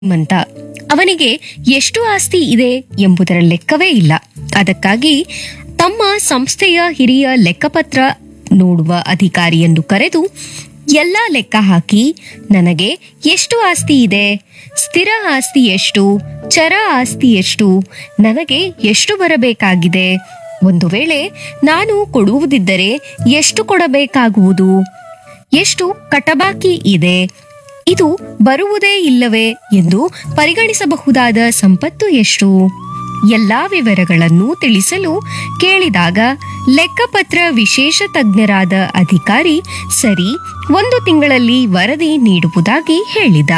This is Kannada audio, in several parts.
ಮಂತ ಅವನಿಗೆ ಎಷ್ಟು ಆಸ್ತಿ ಇದೆ ಎಂಬುದರ ಲೆಕ್ಕವೇ ಇಲ್ಲ ಅದಕ್ಕಾಗಿ ತಮ್ಮ ಸಂಸ್ಥೆಯ ಹಿರಿಯ ಲೆಕ್ಕಪತ್ರ ನೋಡುವ ಅಧಿಕಾರಿಯನ್ನು ಕರೆದು ಎಲ್ಲ ಲೆಕ್ಕ ಹಾಕಿ ನನಗೆ ಎಷ್ಟು ಆಸ್ತಿ ಇದೆ ಸ್ಥಿರ ಆಸ್ತಿ ಎಷ್ಟು ಚರ ಆಸ್ತಿ ಎಷ್ಟು ನನಗೆ ಎಷ್ಟು ಬರಬೇಕಾಗಿದೆ ಒಂದು ವೇಳೆ ನಾನು ಕೊಡುವುದಿದ್ದರೆ ಎಷ್ಟು ಕೊಡಬೇಕಾಗುವುದು ಎಷ್ಟು ಕಟಬಾಕಿ ಇದೆ ಇದು ಬರುವುದೇ ಇಲ್ಲವೇ ಎಂದು ಪರಿಗಣಿಸಬಹುದಾದ ಸಂಪತ್ತು ಎಷ್ಟು ಎಲ್ಲಾ ವಿವರಗಳನ್ನು ತಿಳಿಸಲು ಕೇಳಿದಾಗ ಲೆಕ್ಕಪತ್ರ ವಿಶೇಷ ತಜ್ಞರಾದ ಅಧಿಕಾರಿ ಸರಿ ಒಂದು ತಿಂಗಳಲ್ಲಿ ವರದಿ ನೀಡುವುದಾಗಿ ಹೇಳಿದ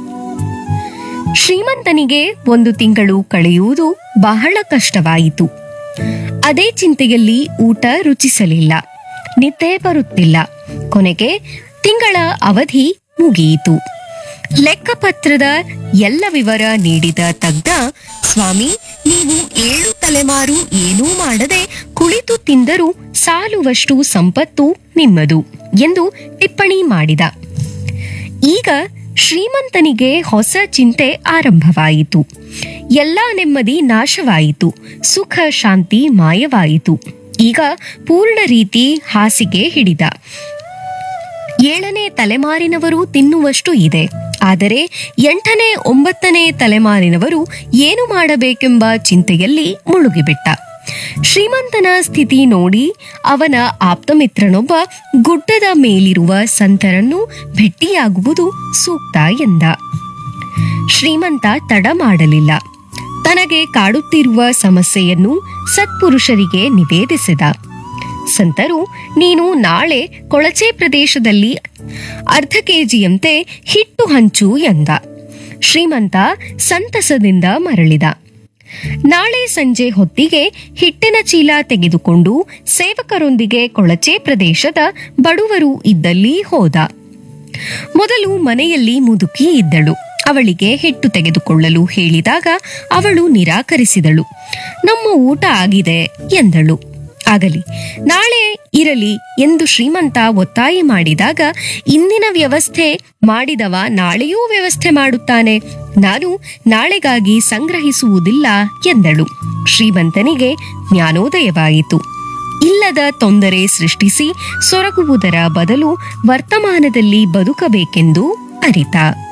ಶ್ರೀಮಂತನಿಗೆ ಒಂದು ತಿಂಗಳು ಕಳೆಯುವುದು ಬಹಳ ಕಷ್ಟವಾಯಿತು ಅದೇ ಚಿಂತೆಯಲ್ಲಿ ಊಟ ರುಚಿಸಲಿಲ್ಲ ನಿದ್ದೆ ಬರುತ್ತಿಲ್ಲ ಕೊನೆಗೆ ತಿಂಗಳ ಅವಧಿ ಮುಗಿಯಿತು ಲೆಕ್ಕಪತ್ರದ ಎಲ್ಲ ವಿವರ ನೀಡಿದ ತಜ್ಞ ಸ್ವಾಮಿ ನೀವು ಏಳು ತಲೆಮಾರು ಏನೂ ಮಾಡದೆ ಕುಳಿತು ತಿಂದರೂ ಸಾಲುವಷ್ಟು ಸಂಪತ್ತು ನಿಮ್ಮದು ಎಂದು ಟಿಪ್ಪಣಿ ಮಾಡಿದ ಈಗ ಶ್ರೀಮಂತನಿಗೆ ಹೊಸ ಚಿಂತೆ ಆರಂಭವಾಯಿತು ಎಲ್ಲ ನೆಮ್ಮದಿ ನಾಶವಾಯಿತು ಸುಖ ಶಾಂತಿ ಮಾಯವಾಯಿತು ಈಗ ಪೂರ್ಣ ರೀತಿ ಹಾಸಿಗೆ ಹಿಡಿದ ಏಳನೇ ತಲೆಮಾರಿನವರು ತಿನ್ನುವಷ್ಟು ಇದೆ ಆದರೆ ಎಂಟನೇ ಒಂಬತ್ತನೇ ತಲೆಮಾರಿನವರು ಏನು ಮಾಡಬೇಕೆಂಬ ಚಿಂತೆಯಲ್ಲಿ ಮುಳುಗಿಬಿಟ್ಟ ಶ್ರೀಮಂತನ ಸ್ಥಿತಿ ನೋಡಿ ಅವನ ಆಪ್ತಮಿತ್ರನೊಬ್ಬ ಗುಡ್ಡದ ಮೇಲಿರುವ ಸಂತರನ್ನು ಭೆಟ್ಟಿಯಾಗುವುದು ಸೂಕ್ತ ಎಂದ ಶ್ರೀಮಂತ ತಡ ಮಾಡಲಿಲ್ಲ ತನಗೆ ಕಾಡುತ್ತಿರುವ ಸಮಸ್ಯೆಯನ್ನು ಸತ್ಪುರುಷರಿಗೆ ನಿವೇದಿಸಿದ ಸಂತರು ನೀನು ನಾಳೆ ಕೊಳಚೆ ಪ್ರದೇಶದಲ್ಲಿ ಅರ್ಧ ಕೆಜಿಯಂತೆ ಹಿಟ್ಟು ಹಂಚು ಎಂದ ಶ್ರೀಮಂತ ಸಂತಸದಿಂದ ಮರಳಿದ ನಾಳೆ ಸಂಜೆ ಹೊತ್ತಿಗೆ ಹಿಟ್ಟಿನ ಚೀಲ ತೆಗೆದುಕೊಂಡು ಸೇವಕರೊಂದಿಗೆ ಕೊಳಚೆ ಪ್ರದೇಶದ ಬಡವರು ಇದ್ದಲ್ಲಿ ಹೋದ ಮೊದಲು ಮನೆಯಲ್ಲಿ ಮುದುಕಿ ಇದ್ದಳು ಅವಳಿಗೆ ಹಿಟ್ಟು ತೆಗೆದುಕೊಳ್ಳಲು ಹೇಳಿದಾಗ ಅವಳು ನಿರಾಕರಿಸಿದಳು ನಮ್ಮ ಊಟ ಆಗಿದೆ ಎಂದಳು ಆಗಲಿ ನಾಳೆ ಇರಲಿ ಎಂದು ಶ್ರೀಮಂತ ಒತ್ತಾಯ ಮಾಡಿದಾಗ ಇಂದಿನ ವ್ಯವಸ್ಥೆ ಮಾಡಿದವ ನಾಳೆಯೂ ವ್ಯವಸ್ಥೆ ಮಾಡುತ್ತಾನೆ ನಾನು ನಾಳೆಗಾಗಿ ಸಂಗ್ರಹಿಸುವುದಿಲ್ಲ ಎಂದಳು ಶ್ರೀಮಂತನಿಗೆ ಜ್ಞಾನೋದಯವಾಯಿತು ಇಲ್ಲದ ತೊಂದರೆ ಸೃಷ್ಟಿಸಿ ಸೊರಗುವುದರ ಬದಲು ವರ್ತಮಾನದಲ್ಲಿ ಬದುಕಬೇಕೆಂದು ಅರಿತ